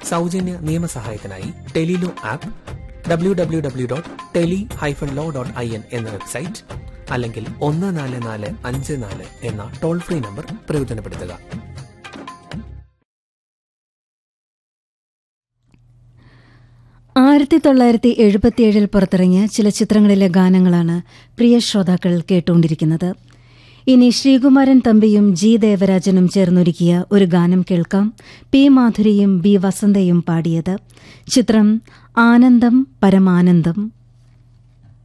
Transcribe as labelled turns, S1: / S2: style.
S1: സൗജന്യ നിയമസഹായത്തിനായി Tele Law app W W W dot tele hyphen law dot I N എന്ന website അല്ലെങ്കിൽ ഒന്ന് നാല് നാല് അഞ്ച് നാല് എന്ന ടോൾ ഫ്രീ നമ്പർ പ്രയോജനപ്പെടുത്തുക
S2: ആയിരത്തി തൊള്ളായിരത്തി എഴുപത്തിയേഴിൽ പുറത്തിറങ്ങിയ ചില ചിത്രങ്ങളിലെ ഗാനങ്ങളാണ് പ്രിയ ശ്രോതാക്കൾ കേട്ടുകൊണ്ടിരിക്കുന്നത് ഇനി ശ്രീകുമാരൻ തമ്പിയും ജി ദേവരാജനും ചേർന്നൊരുക്കിയ ഒരു ഗാനം കേൾക്കാം പി മാധുരിയും ബി വസന്തയും പാടിയത് ചിത്രം ആനന്ദം പരമാനന്ദം